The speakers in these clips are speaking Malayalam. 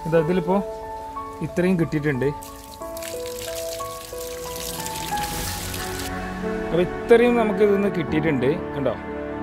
ഇത് അതിലിപ്പോൾ ഇത്രയും കിട്ടിയിട്ടുണ്ട് അപ്പൊ ഇത്രയും നമുക്ക് ഇതൊന്ന് കിട്ടിയിട്ടുണ്ട് കണ്ടോ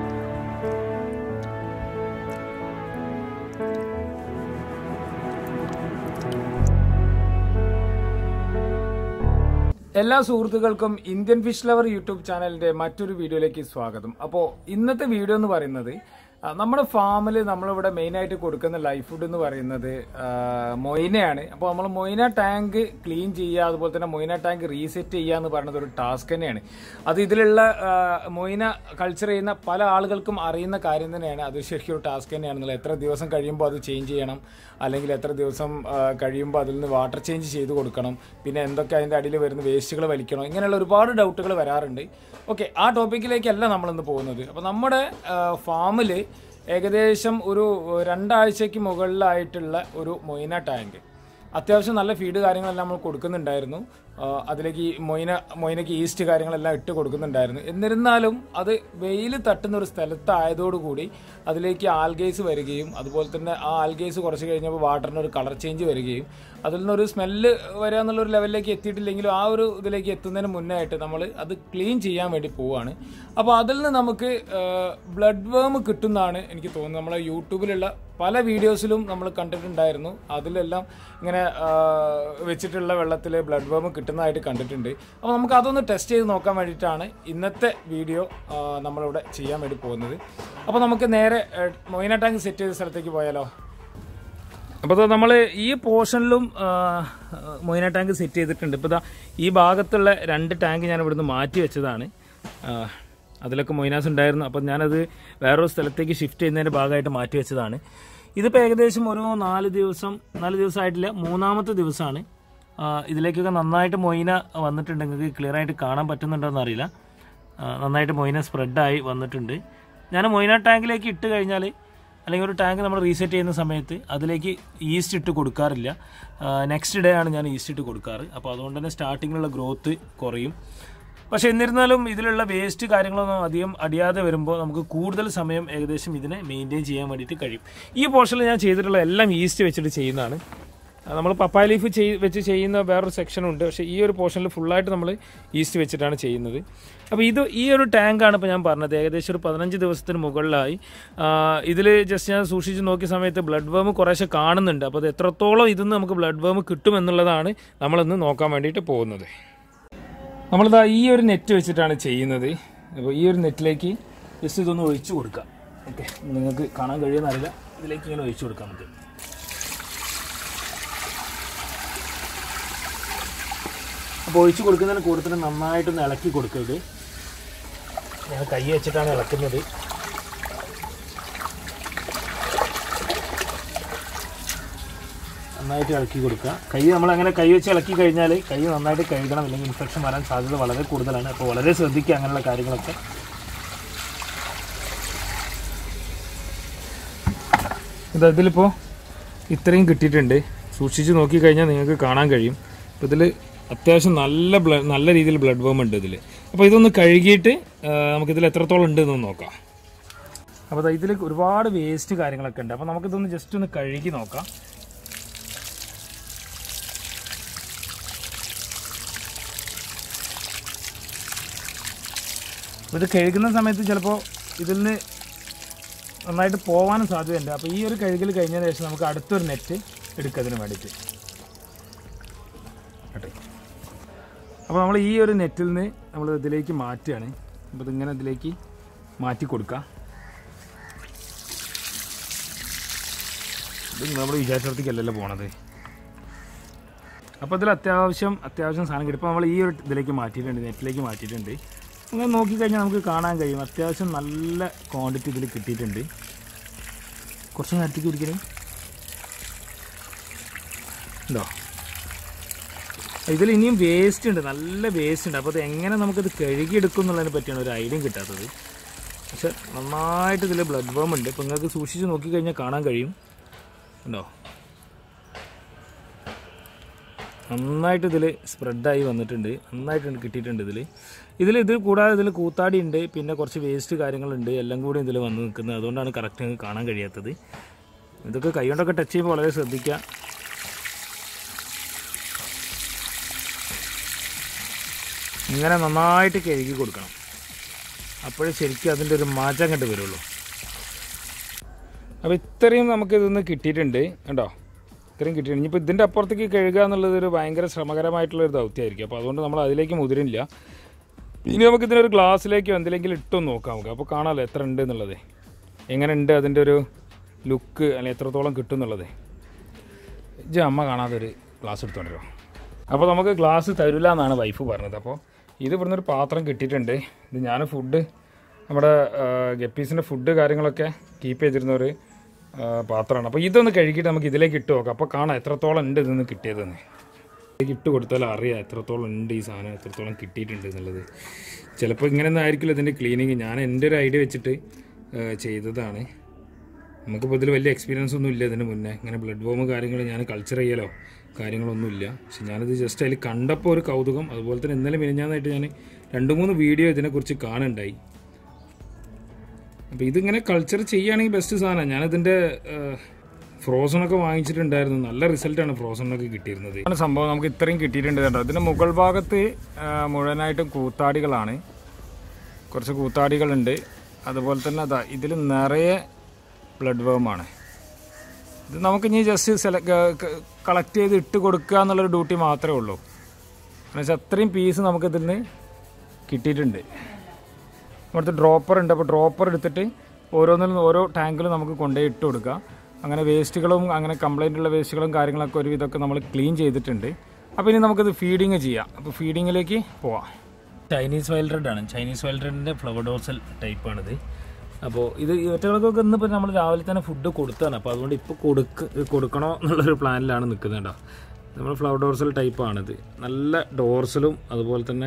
എല്ലാ സുഹൃത്തുക്കൾക്കും ഇന്ത്യൻ ഫിഷ് ലവർ യൂട്യൂബ് ചാനലിന്റെ മറ്റൊരു വീഡിയോയിലേക്ക് സ്വാഗതം അപ്പോൾ ഇന്നത്തെ വീഡിയോ എന്ന് പറയുന്നത് ആ, നമ്മുടെ ഫാമിൽ നമ്മളിവിടെ മെയിനായിട്ട് കൊടുക്കുന്ന ലൈഫ് ഫുഡ് എന്ന് പറയുന്നത് ആ, മൊയ്നയാണ് അപ്പോൾ നമ്മൾ മൊയ്ന ടാങ്ക് ക്ലീൻ ചെയ്യുക അതുപോലെ തന്നെ മൊയ്ന ടാങ്ക് റീസെറ്റ് ചെയ്യുക എന്ന് പറയുന്നത് ഒരു ടാസ്ക് തന്നെയാണ് അത് ഇതിലുള്ള ആ, മൊയ്ന കൾച്ചർ ചെയ്യുന്ന പല ആളുകൾക്കും അറിയുന്ന കാര്യം തന്നെയാണ് അത് ശരിക്കും ഒരു ടാസ്ക് തന്നെയാണെന്നുള്ളത് എത്ര ദിവസം കഴിയുമ്പോൾ അത് ചേഞ്ച് ചെയ്യണം അല്ലെങ്കിൽ എത്ര ദിവസം ആ, കഴിയുമ്പോൾ അതിൽ നിന്ന് വാട്ടർ ചേഞ്ച് ചെയ്ത് കൊടുക്കണം പിന്നെ എന്തൊക്കെ അതിൻ്റെ അടിയിൽ വരുന്ന വേസ്റ്റുകൾ വലിക്കണം ഇങ്ങനെയുള്ള ഒരുപാട് ഡൗട്ടുകൾ വരാറുണ്ട് ഓക്കെ ആ ടോപ്പിക്കിലേക്കല്ല നമ്മളിന്ന് പോകുന്നത് അപ്പോൾ നമ്മുടെ ഫാമിൽ ഏകദേശം ഒരു രണ്ടാഴ്ചയ്ക്ക് മുകളിലായിട്ടുള്ള ഒരു മൊയ്ന ടാങ്ക് അത്യാവശ്യം നല്ല ഫീഡ് കാര്യങ്ങളെല്ലാം നമ്മൾ കൊടുക്കുന്നുണ്ടായിരുന്നു ആ, അതിലേക്ക് ഈ മൊയ്ന മൊയ്നയ്ക്ക് ഈസ്റ്റ് കാര്യങ്ങളെല്ലാം ഇട്ട് കൊടുക്കുന്നുണ്ടായിരുന്നു എന്നിരുന്നാലും അത് വെയിൽ തട്ടുന്ന ഒരു സ്ഥലത്തായതോടുകൂടി അതിലേക്ക് ആൽഗേസ് വരികയും അതുപോലെ തന്നെ ആ ആൽഗേസ് കുറച്ച് കഴിഞ്ഞപ്പോൾ വാട്ടറിന് ഒരു കളർ ചേഞ്ച് വരികയും അതിൽ നിന്നൊരു സ്മെല്ല് വരിക എന്നുള്ള ഒരു ലെവലിലേക്ക് എത്തിയിട്ടില്ലെങ്കിലും ആ ഒരു ഇതിലേക്ക് എത്തുന്നതിന് മുന്നേ ആയിട്ട് നമ്മൾ അത് ക്ലീൻ ചെയ്യാൻ വേണ്ടി പോവാണ് അപ്പോൾ അതിൽ നിന്ന് നമുക്ക് ബ്ലഡ് വേം കിട്ടുന്നതാണ് എനിക്ക് തോന്നുന്നത് നമ്മളെ യൂട്യൂബിലുള്ള പല വീഡിയോസിലും നമ്മൾ കണ്ടിട്ടുണ്ടായിരുന്നു അതിലെല്ലാം ഇങ്ങനെ ആ, വെച്ചിട്ടുള്ള വെള്ളത്തിൽ ബ്ലഡ് വേം കിട്ടുന്നതായിട്ട് കണ്ടിട്ടുണ്ട് അപ്പോൾ നമുക്ക് അതൊന്ന് ടെസ്റ്റ് ചെയ്ത് നോക്കാൻ വേണ്ടിയിട്ടാണ് ഇന്നത്തെ വീഡിയോ ആ, നമ്മളിവിടെ ചെയ്യാൻ വേണ്ടി പോകുന്നത് അപ്പോൾ നമുക്ക് നേരെ ഏ, മൊയ്ന ടാങ്ക് സെറ്റ് ചെയ്ത സ്ഥലത്തേക്ക് പോയാലോ അപ്പോൾ നമ്മൾ ഈ പോർഷനിലും മൊയ്ന ടാങ്ക് സെറ്റ് ചെയ്തിട്ടുണ്ട് ഇപ്പോൾ ഇതാ ഈ ഭാഗത്തുള്ള രണ്ട് ടാങ്ക് ഞാൻ ഇവിടുന്ന് മാറ്റി വെച്ചതാണ് ആ, അതിലൊക്കെ മൊയ്നാസ് ഉണ്ടായിരുന്നു അപ്പം ഞാനത് വേറൊരു സ്ഥലത്തേക്ക് ഷിഫ്റ്റ് ചെയ്യുന്നതിൻ്റെ ഭാഗമായിട്ട് മാറ്റി വെച്ചതാണ് ഇതിപ്പോൾ ഏകദേശം ഒരു നാല് ദിവസം നാല് ദിവസമായിട്ടില്ല മൂന്നാമത്തെ ദിവസമാണ് ആ, ഇതിലേക്കൊക്കെ നന്നായിട്ട് മൊയ്ന വന്നിട്ടുണ്ട് നിങ്ങൾക്ക് ക്ലിയർ ആയിട്ട് കാണാൻ പറ്റുന്നുണ്ടോ എന്നറിയില്ല ആ, നന്നായിട്ട് മൊയ്ന സ്പ്രെഡായി വന്നിട്ടുണ്ട് ഞാൻ മൊയ്ന ടാങ്കിലേക്ക് ഇട്ട് കഴിഞ്ഞാൽ അല്ലെങ്കിൽ ഒരു ടാങ്ക് നമ്മൾ റീസെറ്റ് ചെയ്യുന്ന സമയത്ത് അതിലേക്ക് ഈസ്റ്റ് ഇട്ട് കൊടുക്കാറില്ല നെക്സ്റ്റ് ഡേ ആണ് ഞാൻ ഈസ്റ്റ് ഇട്ട് കൊടുക്കാറ് അപ്പോൾ അതുകൊണ്ട് തന്നെ സ്റ്റാർട്ടിങ്ങിലുള്ള ഗ്രോത്ത് കുറയും പക്ഷെ എന്നിരുന്നാലും ഇതിലുള്ള വേസ്റ്റ് കാര്യങ്ങളൊന്നും അധികം അടിയാതെ വരുമ്പോൾ നമുക്ക് കൂടുതൽ സമയം ഏകദേശം ഇതിനെ മെയിൻറ്റെയിൻ ചെയ്യാൻ വേണ്ടിയിട്ട് കഴിയും ഈ പോർഷനിൽ ഞാൻ ചെയ്തിട്ടുള്ള എല്ലാം ഈസ്റ്റ് വെച്ചിട്ട് ചെയ്യുന്നതാണ് നമ്മൾ പപ്പായ ലീഫ് ചെയ് വെച്ച് ചെയ്യുന്ന വേറൊരു സെക്ഷൻ ഉണ്ട് പക്ഷേ ഈ ഒരു പോർഷനിൽ ഫുള്ളായിട്ട് നമ്മൾ ഈസ്റ്റ് വെച്ചിട്ടാണ് ചെയ്യുന്നത് അപ്പോൾ ഇത് ഈ ഒരു ടാങ്കാണ് ഇപ്പോൾ ഞാൻ പറഞ്ഞത് ഏകദേശം ഒരു പതിനഞ്ച് ദിവസത്തിന് മുകളിലായി ഇതിൽ ജസ്റ്റ് ഞാൻ സൂക്ഷിച്ച് നോക്കിയ സമയത്ത് ബ്ലഡ് വേം കുറേശ്ശെ കാണുന്നുണ്ട് അപ്പോൾ അത് എത്രത്തോളം ഇതിന്ന് നമുക്ക് ബ്ലഡ് വേം കിട്ടുമെന്നുള്ളതാണ് നമ്മളിന്ന് നോക്കാൻ വേണ്ടിയിട്ട് പോകുന്നത് നമ്മളിതാ ഈ ഒരു നെറ്റ് വെച്ചിട്ടാണ് ചെയ്യുന്നത് അപ്പോൾ ഈ ഒരു നെറ്റിലേക്ക് ജസ്റ്റ് ഇതൊന്ന് ഒഴിച്ചു കൊടുക്കാം ഓക്കെ നിങ്ങൾക്ക് കാണാൻ കഴിയുമെന്നറിയില്ല ഇതിലേക്ക് ഇങ്ങനെ ഒഴിച്ചു കൊടുക്കാം നമുക്ക് അപ്പോൾ ഒഴിച്ചു കൊടുക്കുന്നതിന് കൂടെ തന്നെ നന്നായിട്ടൊന്ന് ഇളക്കി കൊടുക്കരുത് ഞാൻ കൈ വെച്ചിട്ടാണ് ഇളക്കുന്നത് നന്നായിട്ട് ഇളക്കി കൊടുക്കുക കൈ നമ്മൾ അങ്ങനെ കൈ വെച്ച് ഇളക്കി കഴിഞ്ഞാൽ കൈ നന്നായിട്ട് കഴുകണം അല്ലെങ്കിൽ ഇൻഫെക്ഷൻ വരാൻ സാധ്യത വളരെ കൂടുതലാണ് അപ്പോൾ വളരെ ശ്രദ്ധിക്കുക അങ്ങനെയുള്ള കാര്യങ്ങളൊക്കെ ഇത് ഇതിലിപ്പോൾ ഇത്രയും കിട്ടിയിട്ടുണ്ട് സൂക്ഷിച്ച് നോക്കിക്കഴിഞ്ഞാൽ നിങ്ങൾക്ക് കാണാൻ കഴിയും അപ്പോൾ ഇതിൽ അത്യാവശ്യം നല്ല ബ്ലഡ് നല്ല രീതിയിൽ ബ്ലഡ് വേം ഉണ്ട് ഇതിൽ അപ്പോൾ ഇതൊന്ന് കഴുകിയിട്ട് ആ, നമുക്കിതിൽ എത്രത്തോളം ഉണ്ട് എന്നൊന്ന് നോക്കാം അപ്പോൾ ഇതിൽ ഒരുപാട് വേസ്റ്റ് കാര്യങ്ങളൊക്കെ ഉണ്ട് അപ്പോൾ നമുക്കിതൊന്ന് ജസ്റ്റ് ഒന്ന് കഴുകി നോക്കാം അപ്പോൾ ഇത് കഴുകുന്ന സമയത്ത് ചിലപ്പോൾ ഇതിൽ നിന്ന് നന്നായിട്ട് പോകാനും സാധ്യതയുണ്ട് അപ്പോൾ ഈ ഒരു കഴുകൽ കഴിഞ്ഞതിന് ശേഷം നമുക്ക് അടുത്തൊരു നെറ്റ് എടുക്കുന്നതിന് വേണ്ടിയിട്ട് കേട്ടോ അപ്പോൾ നമ്മൾ ഈ ഒരു നെറ്റിൽ നിന്ന് നമ്മൾ ഇതിലേക്ക് മാറ്റുകയാണ് അപ്പോൾ ഇതിങ്ങനെ ഇതിലേക്ക് മാറ്റി കൊടുക്കാം ഇത് നമ്മൾ വിചാരിച്ചിടത്തേക്കല്ലല്ലോ പോണത് അപ്പോൾ ഇതിൽ അത്യാവശ്യം അത്യാവശ്യം സാധനം കിട്ടും ഇപ്പോൾ നമ്മൾ ഈ ഒരു ഇതിലേക്ക് മാറ്റിയിട്ടുണ്ട് നെറ്റിലേക്ക് മാറ്റിയിട്ടുണ്ട് അങ്ങനെ നോക്കിക്കഴിഞ്ഞാൽ നമുക്ക് കാണാൻ കഴിയും അത്യാവശ്യം നല്ല ക്വാണ്ടിറ്റി ഇതിൽ കിട്ടിയിട്ടുണ്ട് കുറച്ച് നേരത്തേക്ക് ഒരിക്കലും ഉണ്ടോ ഇതിൽ ഇനിയും വേസ്റ്റ് ഉണ്ട് നല്ല വേസ്റ്റ് ഉണ്ട് അപ്പോൾ അത് എങ്ങനെ നമുക്കത് കഴുകിയെടുക്കും എന്നുള്ളതിനെ പറ്റിയാണ് ഒരു ഐഡിയ കിട്ടാത്തത് പക്ഷെ നന്നായിട്ട് ഇതിൽ ബ്ലഡ് വേം ഉണ്ട് ഇപ്പോൾ നിങ്ങൾക്ക് സൂക്ഷിച്ച് നോക്കിക്കഴിഞ്ഞാൽ കാണാൻ കഴിയും ഉണ്ടോ നന്നായിട്ട് ഇതിൽ സ്പ്രെഡായി വന്നിട്ടുണ്ട് നന്നായിട്ട് കിട്ടിയിട്ടുണ്ട് ഇതിൽ ഇതിൽ ഇത് കൂടാതെ ഇതിൽ കൂത്താടി ഉണ്ട് പിന്നെ കുറച്ച് വേസ്റ്റ് കാര്യങ്ങളുണ്ട് എല്ലാം കൂടി ഇതിൽ വന്ന് നിൽക്കുന്നത് അതുകൊണ്ടാണ് കറക്റ്റ് കാണാൻ കഴിയാത്തത് ഇതൊക്കെ കൈകൊണ്ടൊക്കെ ടച്ച് ചെയ്യുമ്പോൾ വളരെ ശ്രദ്ധിക്കുക ഇങ്ങനെ നന്നായിട്ട് കഴുകി കൊടുക്കണം അപ്പോഴേ ശരിക്കും അതിൻ്റെ ഒരു മാറ്റം കണ്ട് വരുള്ളൂ അപ്പോൾ ഇത്രയും നമുക്ക് ഇതൊന്ന് കിട്ടിയിട്ടുണ്ട് കണ്ടോ ഇത്രയും കിട്ടിയിട്ടുണ്ട് ഇനിയിപ്പോൾ ഇതിൻ്റെ അപ്പുറത്തേക്ക് കഴുകുക എന്നുള്ളത് ഒരു ഭയങ്കര ശ്രമകരമായിട്ടുള്ള ഒരു ദൗത്യമായിരിക്കും അപ്പോൾ അതുകൊണ്ട് നമ്മൾ അതിലേക്ക് മുതിരില്ല ഇനി നമുക്ക് ഇതിനൊരു ഗ്ലാസ്സിലേക്കോ എന്തിലെങ്കിലും ഇട്ടൊന്ന് നോക്കാം നമുക്ക് അപ്പോൾ കാണാമല്ലോ എത്ര ഉണ്ട് എന്നുള്ളത് എങ്ങനെ ഉണ്ട് അതിൻ്റെ ഒരു ലുക്ക് അല്ലെങ്കിൽ എത്രത്തോളം കിട്ടും എന്നുള്ളത് ഇജ്ജ് അമ്മ കാണാതെ ഒരു ഗ്ലാസ് എടുത്തോണ്ടല്ലോ അപ്പോൾ നമുക്ക് ഗ്ലാസ് തരില്ല എന്നാണ് വൈഫ് പറഞ്ഞത് അപ്പോൾ ഇത് ഇവിടുന്ന് ഒരു പാത്രം കിട്ടിയിട്ടുണ്ട് ഇത് ഞാൻ ഫുഡ് നമ്മുടെ ഗപ്പീസിൻ്റെ ഫുഡ് കാര്യങ്ങളൊക്കെ കീപ്പ് ചെയ്തിരുന്ന ഒരു ആ, പാത്രമാണ് അപ്പോൾ ഇതൊന്ന് കഴുകിയിട്ട് നമുക്ക് ഇതിലേക്ക് ഇട്ട് നോക്കാം അപ്പോൾ കാണാം എത്രത്തോളം ഉണ്ട് ഇതൊന്ന് കിട്ടിയതെന്ന് ഇതിലേക്ക് ഇട്ട് കൊടുത്താൽ അറിയാം എത്രത്തോളം ഉണ്ട് ഈ സാധനം എത്രത്തോളം കിട്ടിയിട്ടുണ്ട് എന്നുള്ളത് ചിലപ്പോൾ ഇങ്ങനെയൊന്നും ആയിരിക്കില്ല ഇതിൻ്റെ ക്ലീനിങ് ഞാൻ എൻ്റെ ഒരു ഐഡിയ വെച്ചിട്ട് ആ, ചെയ്തതാണ് നമുക്കിപ്പോൾ ഇതിൽ വലിയ എക്സ്പീരിയൻസ് ഒന്നും ഇല്ല ഇതിന് മുന്നേ ഇങ്ങനെ ബ്ലഡ് ബോം കാര്യങ്ങൾ ഞാൻ കൾച്ചർ ചെയ്യലോ കാര്യങ്ങളൊന്നുമില്ല പക്ഷെ ഞാനിത് ജസ്റ്റ് അതിൽ കണ്ടപ്പോൾ ഒരു കൗതുകം അതുപോലെ തന്നെ ഇന്നലെ മിനിഞ്ഞാന്നായിട്ട് ഞാൻ രണ്ട് മൂന്ന് വീഡിയോ ഇതിനെക്കുറിച്ച് കാണുണ്ടായി അപ്പോൾ ഇതിങ്ങനെ കൾച്ചർ ചെയ്യുകയാണെങ്കിൽ ബെസ്റ്റ് സാധനം ഞാനിതിൻ്റെ ഫ്രോസണൊക്കെ വാങ്ങിച്ചിട്ടുണ്ടായിരുന്നു നല്ല റിസൾട്ടാണ് ഫ്രോസണൊക്കെ കിട്ടിയിരുന്നത് ആണ് സംഭവം നമുക്ക് ഇത്രയും കിട്ടിയിട്ടുണ്ട് കേട്ടോ ഇതിൻ്റെ മുകൾ ഭാഗത്ത് ആ, മുഴുവനായിട്ടും കൂത്താടികളാണ് കുറച്ച് കൂത്താടികളുണ്ട് അതുപോലെ തന്നെ അതാ ഇതിൽ നിറയെ ബ്ലഡ് വേമാണ് ഇത് നമുക്ക് ഇനി ജസ്റ്റ് സെലക്ട് കളക്ട് ചെയ്ത് ഇട്ട് കൊടുക്കുക എന്നുള്ളൊരു ഡ്യൂട്ടി മാത്രമേ ഉള്ളൂ എന്ന് വെച്ചാൽ അത്രയും പീസ് നമുക്ക് ഇതിൽ നിന്ന് കിട്ടിയിട്ടുണ്ട് ഇവിടുത്തെ ഡ്രോപ്പർ ഉണ്ട് അപ്പോൾ ഡ്രോപ്പർ എടുത്തിട്ട് ഓരോന്നിലും ഓരോ ടാങ്കിലും നമുക്ക് കൊണ്ടുപോയി ഇട്ട് കൊടുക്കുക അങ്ങനെ വേസ്റ്റുകളും അങ്ങനെ കംപ്ലൈൻ്റ് ഉള്ള വേസ്റ്റുകളും കാര്യങ്ങളൊക്കെ ഒരുവിധമൊക്കെ നമ്മൾ ക്ലീൻ ചെയ്തിട്ടുണ്ട് അപ്പോൾ ഇനി നമുക്കിത് ഫീഡിങ് ചെയ്യാം അപ്പോൾ ഫീഡിങ്ങിലേക്ക് പോവാം ചൈനീസ് വൈൽഡ് റെഡ് ആണ് ചൈനീസ് വൈൽഡ് റെഡിന്റെ ഫ്ലവർ ഡോർസൽ ടൈപ്പാണിത് അപ്പോൾ ഇത് ഇവറ്റകൾക്കൊക്കെ ഇന്നിപ്പോൾ നമ്മൾ രാവിലെ തന്നെ ഫുഡ് കൊടുത്താണ് അപ്പോൾ അതുകൊണ്ട് ഇപ്പോൾ കൊടുക്ക് കൊടുക്കണോ എന്നുള്ളൊരു പ്ലാനിലാണ് നിൽക്കുന്നത് കേട്ടോ നമ്മൾ ഫ്ലവർ ഡോർസൽ ടൈപ്പാണിത് നല്ല ഡോർസലും അതുപോലെ തന്നെ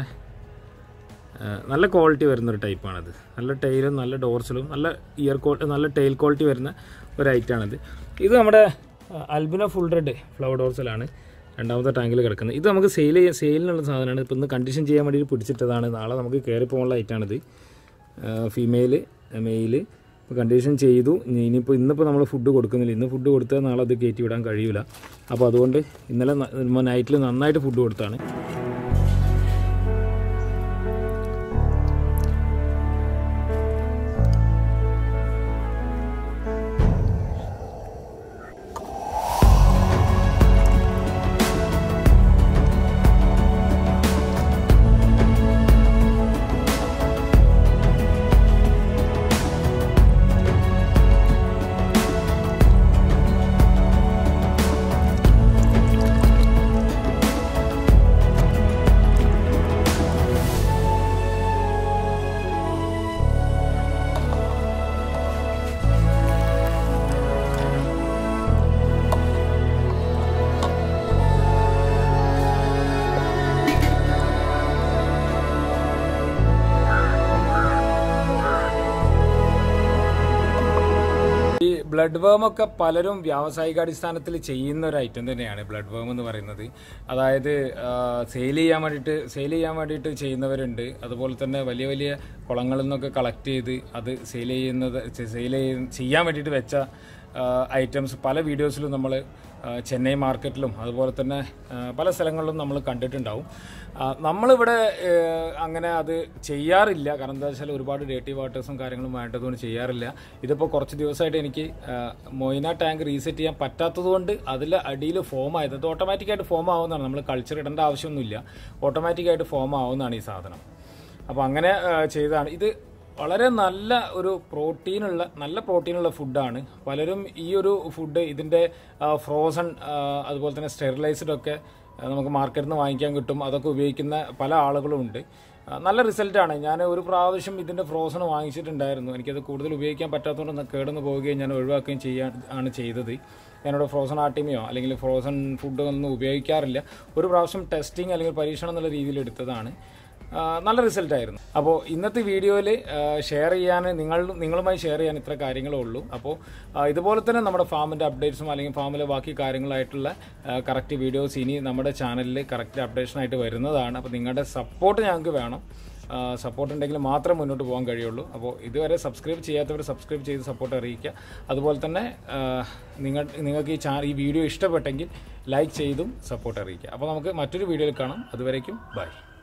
ആ, നല്ല ക്വാളിറ്റി വരുന്നൊരു ടൈപ്പാണിത് നല്ല ടൈലും നല്ല ഡോർസലും നല്ല ഇയർ ക്വാളിറ്റി നല്ല ടൈൽ ക്വാളിറ്റി വരുന്ന ഒരു ഐറ്റാണിത് ഇത് നമ്മുടെ അൽബിന ഫുൾ റെഡ് ഫ്ലവർ ഡോർസലാണ് രണ്ടാമത്തെ ടാങ്കിൽ കിടക്കുന്നത് ഇത് നമുക്ക് സെയിൽ ചെയ്യാൻ സെയിലിനുള്ള സാധനമാണ് ഇപ്പോൾ ഇന്ന് കണ്ടീഷൻ ചെയ്യാൻ വേണ്ടി പിടിച്ചിട്ടതാണ് നാളെ നമുക്ക് കയറി പോകാനുള്ള ഐറ്റാണിത് ഫീമെയിൽ മെയിൽ ഇപ്പോൾ കണ്ടീഷൻ ചെയ്തു ഇനി ഇനിയിപ്പോൾ ഇന്നിപ്പോൾ നമ്മൾ ഫുഡ് കൊടുക്കുന്നില്ല ഇന്ന് ഫുഡ് കൊടുത്താൽ നാളെ അത് കയറ്റി വിടാൻ കഴിയില്ല അപ്പോൾ അതുകൊണ്ട് ഇന്നലെ നൈറ്റിൽ നന്നായിട്ട് ഫുഡ് കൊടുത്താണ് ഈ ബ്ലഡ് വേം ഒക്കെ പലരും വ്യാവസായികാടിസ്ഥാനത്തിൽ ചെയ്യുന്ന ഒരു ഐറ്റം തന്നെയാണ് ബ്ലഡ് വേം എന്ന് പറയുന്നത് അതായത് സെയിൽ ചെയ്യാൻ വേണ്ടിയിട്ട് സെയിൽ ചെയ്യാൻ വേണ്ടിയിട്ട് ചെയ്യുന്നവരുണ്ട് അതുപോലെ തന്നെ വലിയ വലിയ കുളങ്ങളിൽ നിന്നൊക്കെ കളക്ട് ചെയ്ത് അത് സെയിൽ ചെയ്യുന്നത് സെയിൽ ചെയ്യാൻ വേണ്ടിയിട്ട് വെച്ച ഐറ്റംസ് പല വീഡിയോസിലും നമ്മൾ ചെന്നൈ മാർക്കറ്റിലും അതുപോലെ തന്നെ ആ, പല സ്ഥലങ്ങളിലും നമ്മൾ കണ്ടിട്ടുണ്ടാവും ആ, നമ്മളിവിടെ ഏ, അങ്ങനെ അത് ചെയ്യാറില്ല കാരണം എന്താ വെച്ചാൽ ഒരുപാട് ഡേറ്റി വാട്ടേഴ്സും കാര്യങ്ങളും വേണ്ടതുകൊണ്ട് ചെയ്യാറില്ല ഇതിപ്പോൾ കുറച്ച് ദിവസമായിട്ട് എനിക്ക് ആ, മൊയ്ന ടാങ്ക് റീസെറ്റ് ചെയ്യാൻ പറ്റാത്തതുകൊണ്ട് അതിൽ അടിയിൽ ഫോം ആയത് അത് ഓട്ടോമാറ്റിക്കായിട്ട് ഫോം ആവുന്നതാണ് നമ്മൾ കൾച്ചർ ഇടേണ്ട ആവശ്യമൊന്നുമില്ല ഓട്ടോമാറ്റിക്കായിട്ട് ഫോം ആവുന്നതാണ് ഈ സാധനം അപ്പോൾ അങ്ങനെ ആ, ചെയ്തതാണ് ഇത് വളരെ നല്ല ഒരു പ്രോട്ടീനുള്ള നല്ല പ്രോട്ടീനുള്ള ഫുഡാണ് പലരും ഈ ഒരു ഫുഡ് ഇതിൻ്റെ ഫ്രോസൺ അതുപോലെ തന്നെ സ്റ്റെറിലൈസ്ഡ് ഒക്കെ ആ, നമുക്ക് മാർക്കറ്റിൽ നിന്ന് വാങ്ങിക്കാൻ കിട്ടും അതൊക്കെ ഉപയോഗിക്കുന്ന പല ആളുകളും ഉണ്ട് ആ, നല്ല റിസൾട്ടാണ് ഞാൻ ഒരു പ്രാവശ്യം ഇതിൻ്റെ ഫ്രോസൺ വാങ്ങിച്ചിട്ടുണ്ടായിരുന്നു എനിക്കത് കൂടുതൽ ഉപയോഗിക്കാൻ പറ്റാത്തതുകൊണ്ട് കേടന്ന് പോവുകയും ഞാൻ ഒഴിവാക്കുകയും ചെയ്യാൻ ആണ് ചെയ്തത് ഞാനിവിടെ ഫ്രോസൺ ആട്ടിമയോ അല്ലെങ്കിൽ ഫ്രോസൺ ഫുഡ് ഒന്നും ഉപയോഗിക്കാറില്ല ഒരു പ്രാവശ്യം ടെസ്റ്റിംഗ് അല്ലെങ്കിൽ പരീക്ഷണം എന്നുള്ള രീതിയിൽ എടുത്തതാണ് ആ, നല്ല റിസൾട്ട് ആയിരുന്നു അപ്പോൾ ഇന്നത്തെ വീഡിയോയിൽ ഷെയർ ചെയ്യാൻ നിങ്ങൾ നിങ്ങളുമായി ഷെയർ ചെയ്യാൻ ഇത്ര കാര്യങ്ങളേ ഉള്ളൂ അപ്പോൾ ആ, ഇതുപോലെ തന്നെ നമ്മുടെ ഫാമിൻ്റെ അപ്ഡേറ്റ്സും അല്ലെങ്കിൽ ഫാമിലെ ബാക്കി കാര്യങ്ങളായിട്ടുള്ള കറക്റ്റ് വീഡിയോസ് ഇനി നമ്മുടെ ചാനലിൽ കറക്റ്റ് അപ്ഡേഷനായിട്ട് വരുന്നതാണ് അപ്പോൾ നിങ്ങളുടെ സപ്പോർട്ട് ഞങ്ങൾക്ക് വേണം സപ്പോർട്ട് ഉണ്ടെങ്കിൽ മാത്രമേ മുന്നോട്ട് പോകാൻ കഴിയുള്ളൂ അപ്പോൾ ഇതുവരെ സബ്സ്ക്രൈബ് ചെയ്യാത്തവർ സബ്സ്ക്രൈബ് ചെയ്ത് സപ്പോർട്ട് അറിയിക്കുക അതുപോലെ തന്നെ ആ, നിങ്ങൾ നിങ്ങൾക്ക് ഈ ചാ ഈ വീഡിയോ ഇഷ്ടപ്പെട്ടെങ്കിൽ ലൈക്ക് ചെയ്തും സപ്പോർട്ട് അറിയിക്കുക അപ്പോൾ നമുക്ക് മറ്റൊരു വീഡിയോയിൽ കാണാം അതുവരേക്കും ബൈ